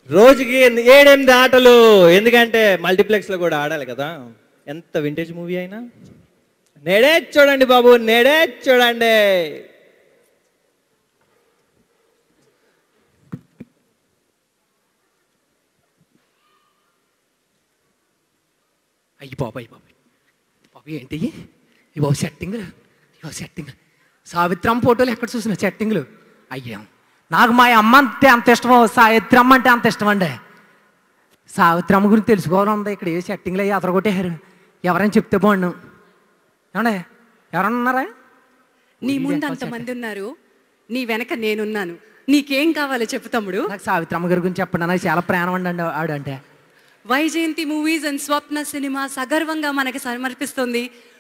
రోజుకి ఎన్ని- ఏడెనిమిది ఆటలు ఎందుకంటే మల్టీప్లెక్స్ లో కూడా ఆడాలి కదా ఎంత వింటేజ్ మూవీ అయినా నేడే చూడండి బాబు నేడే చూడండి అయ్యి బాబు అయ్యి బాబు బాబు ఏంటి ఈ బాబు సెట్టింగ్లు ఇవో సెట్టింగ్ సావిత్రమ్మ ఫోటోలు ఎక్కడ చూసిన సెట్టింగ్లు అయ్యాం నాకు మా అమ్మ అంటే అంత ఇష్టం సావిత్రమ్మ అంటే అంత ఇష్టం అండి సావిత్రమ్మ గురించి తెలుసుకోవాలని ఉంది ఇక్కడ ఏ సెట్టింగ్లు అయ్యి అతను కొట్టేశారు ఎవరైనా చెప్తే బాగుండు ఏమండే ఎవరన్నా ఉన్నారా నీ ముందు అంతమంది ఉన్నారు నీ వెనక నేనున్నాను నీకేం కావాలో చెప్పు తమ్ముడు నాకు సావిత్రమ్మ గారి గురించి చెప్పండి నాకు చాలా ప్రాణం అండి ఆవిడ అంటే Vyjayanthi movies and Swapna cinema సగర్వంగా మనకి సమర్పిస్తుంది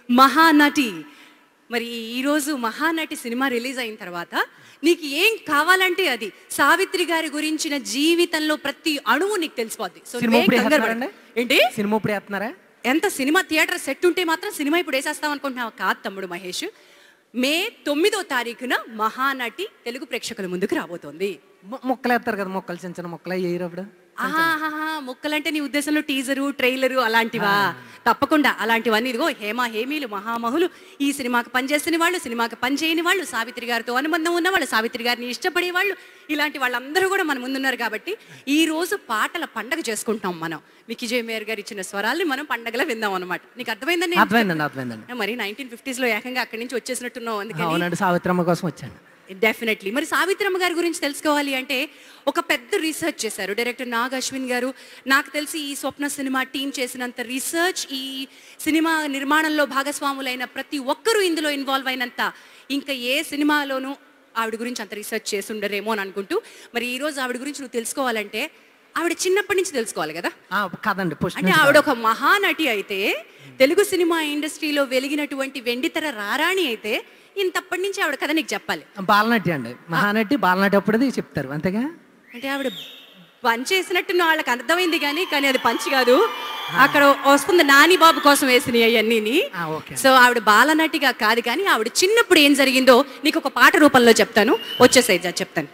మహానటి మరి ఈరోజు మహానటి సినిమా రిలీజ్ అయిన తర్వాత నీకు ఏం కావాలంటే అది సావిత్రి గారి గురించిన జీవితంలో ప్రతి అణువు నీకు తెలిసిపోద్ది సో సినిమా నువ్వేం ఇప్పుడు కంగారు వేస్తున్నారండి? పడకు. ఏంటి సినిమా ఇప్పుడు వేస్తున్నారా ఎంత సినిమా థియేటర్ సెట్ ఉంటే మాత్రం సినిమా ఇప్పుడు వేసేస్తాం అనుకుంటున్నావు కాదు తమ్ముడు మహేష్ మే తొమ్మిదో తారీఖున మహానటి తెలుగు ప్రేక్షకుల ముందుకు రాబోతోంది మొ- మొక్కలు వేస్తారు కదా మొక్కలు చిన్న చిన్న మొక్కలు వేయరు అప్పుడు ఆహాహాహా, ముక్కలంటే నీ ఉద్దేశంలో టీజరు ట్రైలరు అలాంటివా తప్పకుండా అలాంటివన్నీ ఇదిగో హేమ హేమీలు మహామహులు ఈ సినిమాకి పనిచేసిన వాళ్ళు సినిమాకి పనిచేయని వాళ్ళు సావిత్రి గారితో అనుబంధం ఉన్న వాళ్ళు సావిత్రి గారిని ఇష్టపడే వాళ్ళు ఇలాంటి వాళ్ళందరూ కూడా మన ముందున్నారు కాబట్టి ఈ రోజు పాటల పండగ చేసుకుంటాం మనం వికిజయ్ మేయర్ గారు ఇచ్చిన స్వరాల్ని మనం పండగలా విందాం అనమాట నీకు అర్థమైందని అర్థమైందండి అర్థమైందండి మరి నైన్టీన్ ఫిఫ్టీస్ లో ఏకంగా అక్కడి నుంచి వచ్చేసినట్టున్నావు అందుకని అవునండి సావిత్రమ్మ కోసం వచ్చాను డెఫినెట్లీ మరి సావిత్రమ్మ గారి గురించి తెలుసుకోవాలి అంటే ఒక పెద్ద రీసెర్చ్ చేశారు డైరెక్టర్ నాగ్ అశ్విన్ గారు నాకు తెలిసి ఈ స్వప్న సినిమా టీం చేసినంత రీసెర్చ్ ఈ సినిమా నిర్మాణంలో భాగస్వాములైన ప్రతి ఒక్కరూ ఇందులో ఇన్వాల్వ్ అయినంత ఇంకా ఏ సినిమాలోనూ ఆవిడ గురించి అంత రీసెర్చ్ చేసి ఉండరేమో అని అనుకుంటూ మరి ఈ రోజు ఆవిడ గురించి నువ్వు తెలుసుకోవాలంటే ఆవిడ చిన్నప్పటి నుంచి తెలుసుకోవాలి కదా ఆ, కాదండి పుష్ప అంటే ఆవిడ ఒక మహానటి అయితే తెలుగు సినిమా ఇండస్ట్రీలో వెలిగినటువంటి వెండితెర రారాణి అయితే ఇంతప్పటి నుంచి ఆవిడ కథ నీకు చెప్పాలి బాలనటి అండి మహానటి బాలనటి అప్పుడది చెప్తారు అంతేగా అంటే ఆవిడ పంచ్ చేసినట్టు వాళ్ళకి అర్థమైంది కానీ కానీ అది పంచి కాదు అక్కడ వస్తుంది నాని బాబు కోసం వేసినాయి అవన్నీ ఆ, ఓకే. సో ఆవిడ బాలనటిగా కాదు కానీ ఆవిడ చిన్నప్పుడు ఏం జరిగిందో నీకు ఒక పాట రూపంలో చెప్తాను వచ్చేసేది చెప్తాను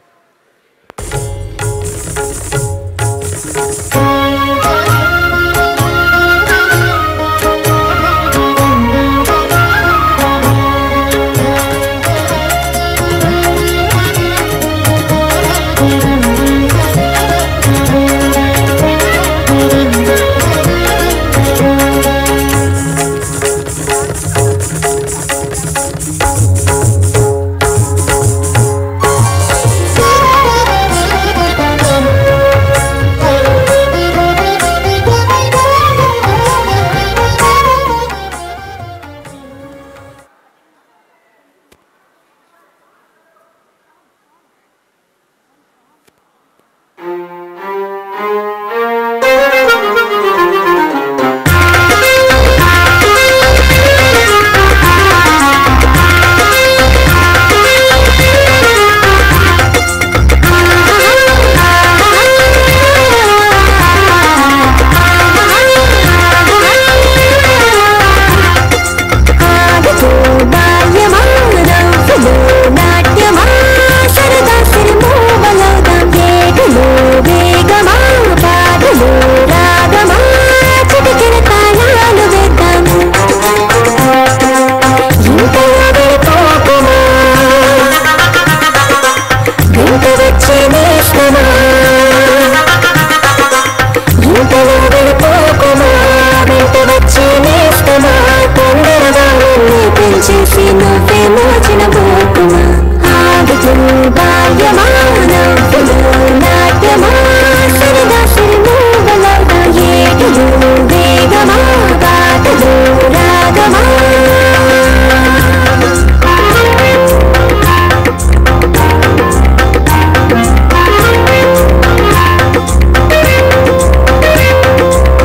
చేసి నువ్వే మోచిన పోకుమా ఆగుతూ బాల్యమా నవ్వులు నాట్యమా సరిగా సిరిమూవలవుతా ఏటులు వేగమా పాటలు రాగమా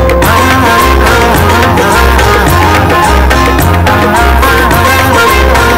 ఆ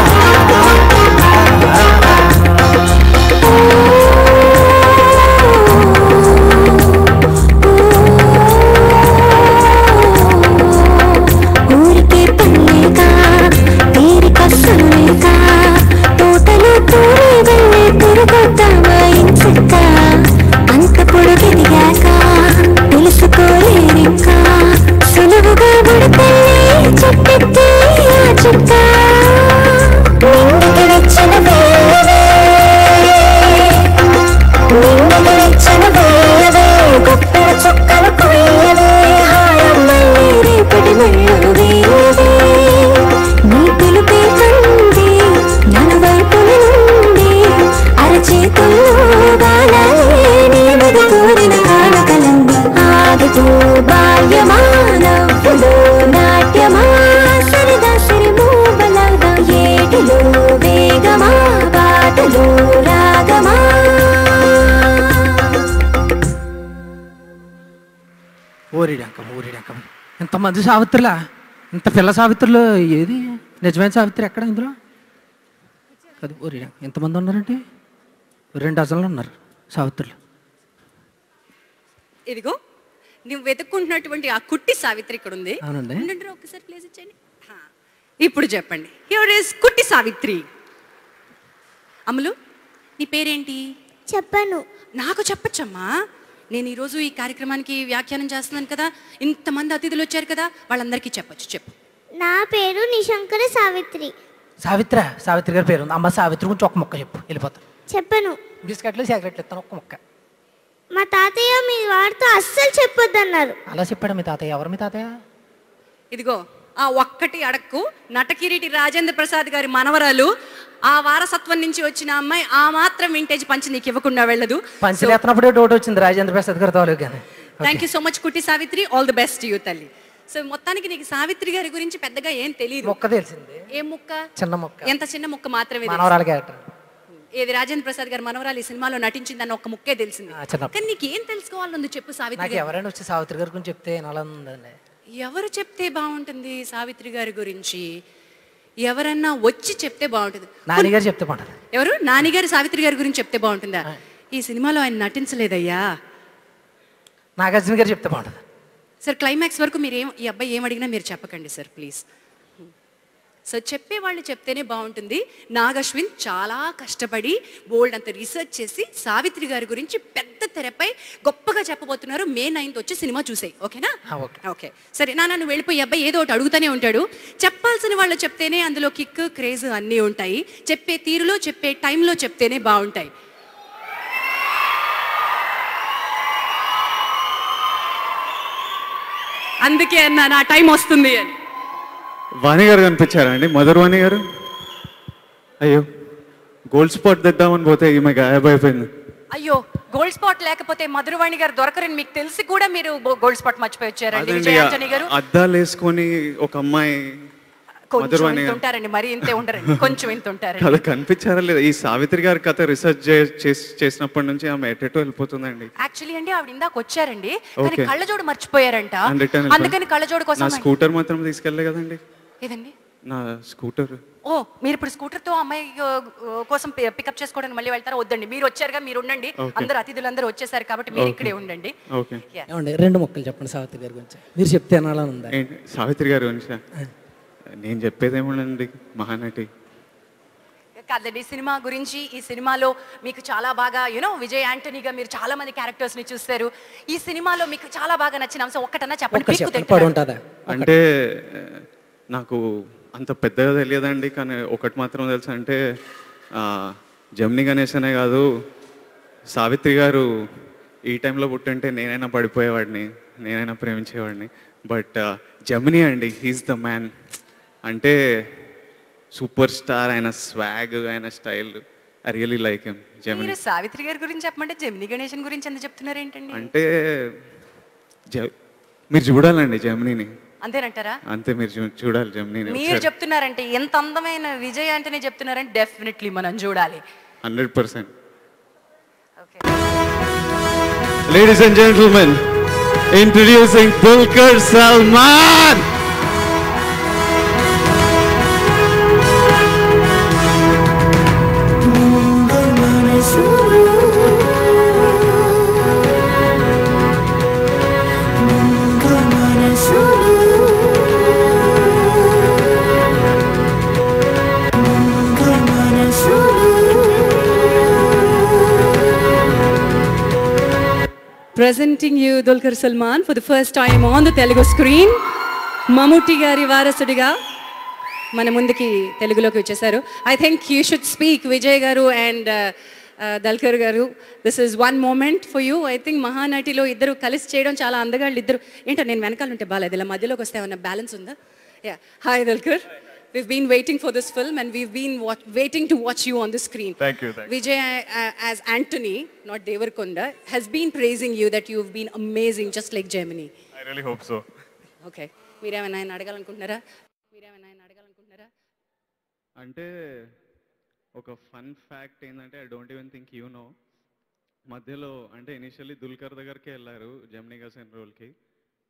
ఓరిడంకం ఓరిడంకం ఇంతమంది సావిత్రులా ఇంత పిల్ల సావిత్రులు ఏది నిజమైన సావిత్రి ఎక్కడ ఇందులో అది ఓరిడంకం ఎంతమంది ఉన్నారంటే రెండు డజన్లు ఉన్నారు సావిత్రులు ఇదిగో నువ్వు వెతుక్కుంటున్నటువంటి ఆ కుట్టి సావిత్రి ఇక్కడ ఉంది అవునండి. ఉండండి రా, ఒక్కసారి ప్లేస్ ఇచ్చేయండి హా. ఇప్పుడు చెప్పండి హియర్ ఇస్ కుట్టి సావిత్రి అమలు నీ పేరేంటి చెప్పను నాకు చెప్పచ్చమ్మా నేను ఈరోజు ఈ కార్యక్రమానికి వ్యాఖ్యానం చేస్తున్నాను కదా ఇంతమంది అతిథులు వచ్చారు కదా వాళ్ళందరికీ చెప్పొచ్చు చెప్పు నా పేరు నిశంకర సావిత్రి సావిత్ర సావిత్రి గారి పేరు ఉంది అమ్మ సావిత్రి గురించి ఒక ముక్క చెప్పు వెళ్ళిపోతాం చెప్పను బిస్కెట్లు సిగరెట్లు ఇస్తాను ఒక్క ముక్క మా తాతయ్య మీ వారితో అస్సలు చెప్పొద్దన్నారు అలా చెప్పాడు మీ తాతయ్య ఎవరు మీ తాతయ్య ఇదిగో ఆ ఒక్కటి అడక్కు నటకిరీటి రాజేంద్ర ప్రసాద్ గారి మనవరాలు ఆ వారసత్వం నుంచి వచ్చిన అమ్మాయి ఆ మాత్రం వింటేజ్ పంచి నీకు ఇవ్వకుండా వెళ్ళదు పంచులు ఎత్తనప్పుడే డోట్ వచ్చింది రాజేంద్ర ప్రసాద్ గారి తాలూకు కానీ థ్యాంక్ యూ సో మచ్ కుట్టి Savitri all the best you తల్లి సో మొత్తానికి నీకు సావిత్రి గారి గురించి పెద్దగా ఏం తెలియదు ముక్క తెలిసింది ఏ ముక్క చిన్న ముక్క ఎంత చిన్న ముక్క మాత్రమే తెలుసు. మనవరాల క్యారెక్టర్ ఏది రాజేంద్ర ప్రసాద్ గారి మనవరాలు ఈ సినిమాలో నటించిందని ఒక్క ముక్కే తెలిసింది ఆ, చిన్న- కానీ నీకు ఏం తెలుసుకోవాలని చెప్పు సావిత్రి నాకు గారి ఎవరైనా వచ్చి సావిత్రి గారి గురించి చెప్తే అలా ఉందండి ఎవరు చెప్తే బాగుంటుంది సావిత్రి గారి గురించి ఎవరన్నా వచ్చి చెప్తే బాగుంటుంది నాన్నగారు చెప్తే బాగుంటుంది ఎవరు నానిగారు సావిత్రి గారి గురించి చెప్తే బాగుంటుందా ఈ సినిమాలో ఆయన నటించలేదయ్యా నాగార్జున గారు చెప్తే బాగుంటుంది సార్ క్లైమాక్స్ వరకు మీరు ఏం ఈ అబ్బాయి ఏం అడిగినా మీరు చెప్పకండి సార్ ప్లీజ్ సో చెప్పే వాళ్ళు చెప్తేనే బాగుంటుంది నాగశ్విన్ చాలా కష్టపడి బోల్డ్ అంత రీసెర్చ్ చేసి సావిత్రి గారి గురించి పెద్ద తెరపై గొప్పగా చెప్పబోతున్నారు మే నైన్త్ వచ్చి సినిమా చూసాయి ఓకేనా ఆ, ఓకే. ఓకే సరే నాన్న నువ్వు వెళ్ళిపోయి ఈ అబ్బాయి ఏదో ఒకటి అడుగుతూనే ఉంటాడు చెప్పాల్సిన వాళ్ళు చెప్తేనే అందులో కిక్ క్రేజ్ అన్నీ ఉంటాయి చెప్పే తీరులో చెప్పే టైంలో చెప్తేనే బాగుంటాయి అందుకే అన్నా నా టైం వస్తుంది అని వాణి గారు కనిపించారా అండి మదర్ వాణి గారు అయ్యో గోల్డ్ స్పాట్ తెద్దామని పోతే ఈమె గాయబైపోయింది అయ్యో గోల్డ్ స్పాట్ లేకపోతే మధురవాణి గారు దొరకరని మీకు తెలిసి కూడా మీరు గోల్డ్ స్పాట్ మర్చిపోయి వచ్చారండి అదండి విజయ ఆంటనీ గారు అద్దాలు వేసుకొని ఒక అమ్మాయి కొంచెం మధురవాణి ఇంత గారు ఉంటారండి మరి ఇంతే ఉండరండి కొంచెం ఇంత ఉంటారండి కథ కనిపించారా లేదా ఈ సావిత్రి గారి కథ రీసెర్చ్ చేసినప్పటి నుంచి ఆమె ఎటెటో వెళ్ళిపోతుందండి యాక్చువల్లీ అండి ఆవిడ ఇందాక వచ్చారండి కానీ Okay. కళ్ళజోడు మర్చిపోయారంట And return అందుకని కళ్ళజోడు నా కోసం స్కూటర్ మాత్రం తీసుకెళ్ళలే కదండి ఏదండి నా స్కూటర్ ఓ మీరు ఇప్పుడు స్కూటర్ తో అమ్మాయి ఆ, కోసం పికప్ చేసుకోవడానికి మళ్ళీ వెళ్తారా వద్దండి మీరు వచ్చారుగా మీరు ఉండండి Okay. అందరు అతిథులందరూ వచ్చేసారు కాబట్టి మీరు Okay. ఇక్కడే ఉండండి ఓకే Yeah. ఏమండి రెండు మొక్కలు చెప్పండి సావిత్రి గారి గురించి మీరు చెప్తే అనాలని ఉందా ఏంటి సావిత్రి గారి గురించి నేను చెప్పేదేమోనండి మహానటి కాదండి సినిమా గురించి ఈ సినిమాలో మీకు చాలా బాగా యూనో విజయ్ యాంటనీగా మీరు చాలా మంది క్యారెక్టర్స్ ని చూస్తారు ఈ సినిమాలో మీకు చాలా బాగా నచ్చిన అంశం ఒక్కటన్నా చెప్పండి ఒక్కటి పీక్కు చెప్పండి తింటున్నాడు. పడి ఉంటుందా అంటే నాకు అంత పెద్దగా తెలియదండి కానీ ఒకటి మాత్రం తెలుసు అంటే ఆ, జమిని గణేష్ అనే కాదు సావిత్రి గారు ఈ టైంలో పుట్టుంటే నేనైనా పడిపోయేవాడిని నేనైనా ప్రేమించేవాడిని బట్ జమిని అండి హీస్ ద మ్యాన్ అంటే సూపర్ స్టార్ ఆయన స్వాగ్ ఆయన style I really like him Gemini మీరు సావిత్రి గారి గురించి చెప్పమంటే జమిని గణేశన్ గురించి ఎంత చెప్తున్నారు ఏంటండి అంటే జ- మీరు చూడాలండి జమినీని అంతేనంటారా అంతే మీరు చూ- చూడాలి జమినీని మీరు చెప్తున్నారంటే ఎంత అందమైన విజయ్ అంటేనే చెప్తున్నారంటే డెఫినెట్లీ మనం చూడాలి hundred percent okay ladies and gentlemen introducing Dulquer Salmaan presenting you Dulkar Salman for the first time on the Telugu screen. Mammootty గారి వారసుడిగా మన ముందుకి తెలుగులోకి వచ్చేసారు I think you should speak Vijay గారు అండ్ దల్కర్ గారు this is one moment for you I think మహానటిలో ఇద్దరు కలిసి చేయడం చాలా అందగాళ్ళు ఇద్దరు ఏంటో నేను వెనకాల ఉంటే బాగాలేదు ఇలా మధ్యలోకి వస్తే ఏమన్నా బ్యాలెన్స్ ఉందా yeah hi Dulquer We've been waiting for this film and we've been wat- waiting to watch you on the screen. Thank you, thank you. Vijay, uh, as Anthony, not Devarkonda, has been praising you that you've been amazing, just like Gemini. I really hope so. Okay మీరేమైనా ఆయన అడగాలనుకుంటున్నారా మీరేమైనా ఆయన అడగాలనుకుంటున్నారా అంటే ఒక fun fact ఏంటంటే I don't even think you know మధ్యలో అంటే ఇనిషియల్లీ దుల్కర్ దగ్గరికి వెళ్ళారు జమ్నీ గసన్ రోల్కి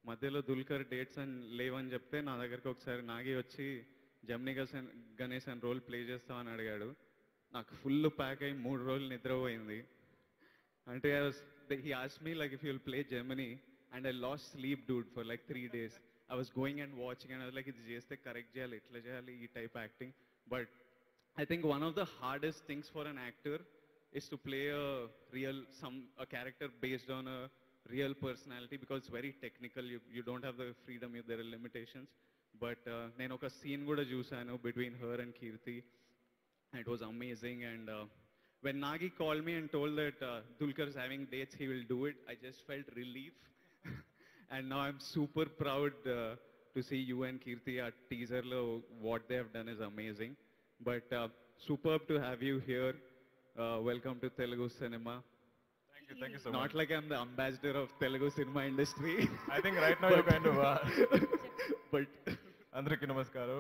మధ్యలో దుల్కర్ డేట్స్ అని లేవని చెప్తే నా దగ్గరికి ఒకసారి నాగి వచ్చి జమ్ని గసన్ గణేష్ అని రోల్ ప్లే చేస్తామని అడిగాడు నాకు ఫుల్ ప్యాక్ అయి మూడు రోజులు నిద్రపోయింది అంటే హీ ఆస్ me like if you'll play Germany and I lost sleep dude for like three days I was going and watching and like ఇది చేస్తే కరెక్ట్ చేయాలి ఎట్లా చేయాలి ఈ type acting but I think one of the hardest things for an actor is to play a real some a character based on a real personality because it's very technical. You you don't have the freedom. You, there are limitations. But uh, నేను ఒక scene కూడా చూసాను between her and Kirti. It was amazing. And uh, when Nagi called me and told that uh, Dulkar is having dates, he will do it. I just felt relief. and now I'm super proud uh, to see you and Kirti at teaser. lo, What they have done is amazing. But uh, superb to have you here. Uh, welcome to Telugu cinema. Thank you, thank you so Not much. like I'm the ambassador of Telugu cinema industry. I think right now you're kind of. Uh, but అందరికీ నమస్కారం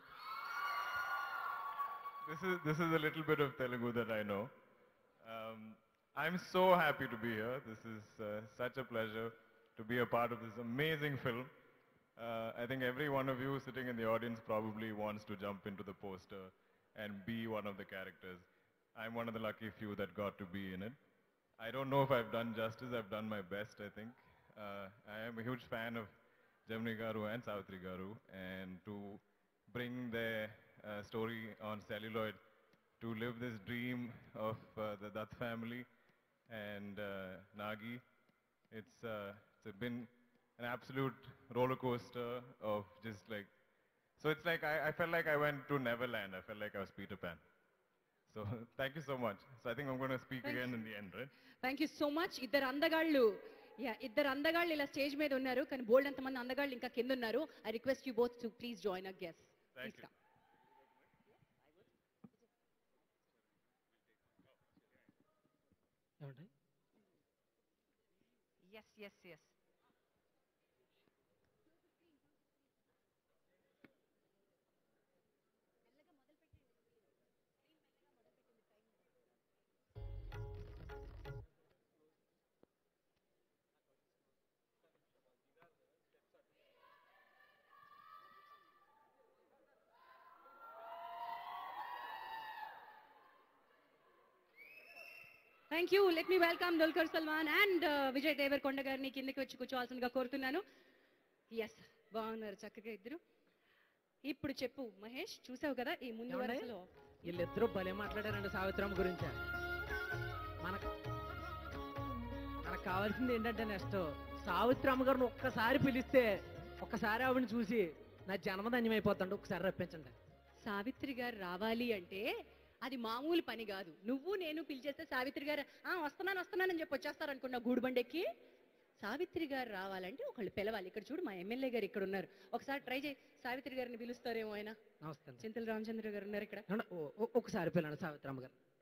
This is this is a little bit of Telugu that I know. Um, I'm so happy to be here. This is uh, such a pleasure to be a part of this amazing film. Uh, I think every one of you sitting in the audience probably wants to jump into the poster and be one of the characters. I'm one of the lucky few that got to be in it. I don't know if I've done justice. I've done my best, I think. Uh, I am a huge fan of Jamni Garu and Savitri Garu, and to bring their uh, story on celluloid, to live this dream of uh, the Dutt family and uh, Nagi, it's, uh, it's been an absolute roller coaster of just like, so it's like I, I felt like I went to Neverland. I felt like I was Peter Pan. So thank you so much. So I think I'm going to speak again in the end, right? Thank you so much ఇద్దరు అందగాళ్ళు yeah ఇద్దరు అందగాళ్ళు ఇలా stage మీద ఉన్నారు కానీ బోల్డ్ అంతమంది అందగాళ్ళు ఇంకా కింద ఉన్నారు I request you both to please join a guess Thank you. ఏమండి yes yes yes thank you let me welcome Dulquer Salmaan and Vijay Deverakonda గారిని కిందకి వచ్చి కూర్చోవాల్సిందిగా కోరుతున్నాను ఎస్ బాగున్నారు చక్కగా ఇద్దరు ఇప్పుడు చెప్పు మహేష్ చూసావు కదా ఈ ముందు ఏమండి? వరుసలో వీళ్ళిద్దరూ భలే మాట్లాడారండి సావిత్రమ్మ గురించి మనకు మనకు కావాల్సింది ఏంటంటే నెక్స్ట్ సావిత్రమ్మ గారిని ఒక్కసారి పిలిస్తే ఒక్కసారి ఆవిడని చూసి నా జన్మధన్యం అయిపోతాండి ఒకసారి రప్పించండి సావిత్రి గారు రావాలి అంటే అది మామూలు పని కాదు నువ్వు నేను పిలిచేస్తే సావిత్రి గారు ఆ వస్తున్నాను వస్తున్నానని చెప్పి వచ్చేస్తారు అనుకున్నా గూడుబండెక్కి సావిత్రి గారు రావాలంటే ఒకళ్ళు పిలవాలి ఇక్కడ చూడు మా ఎమ్మెల్యే గారు ఇక్కడ ఉన్నారు ఒకసారి ట్రై చేయి సావిత్రి గారిని పిలుస్తారేమో ఆయన నమస్తే అండి. చింతల రామచంద్ర గారు ఉన్నారు ఇక్కడ ఏమండి? ఓ- ఓ- ఒకసారి పిల్లండి సావిత్రమ్మ గారు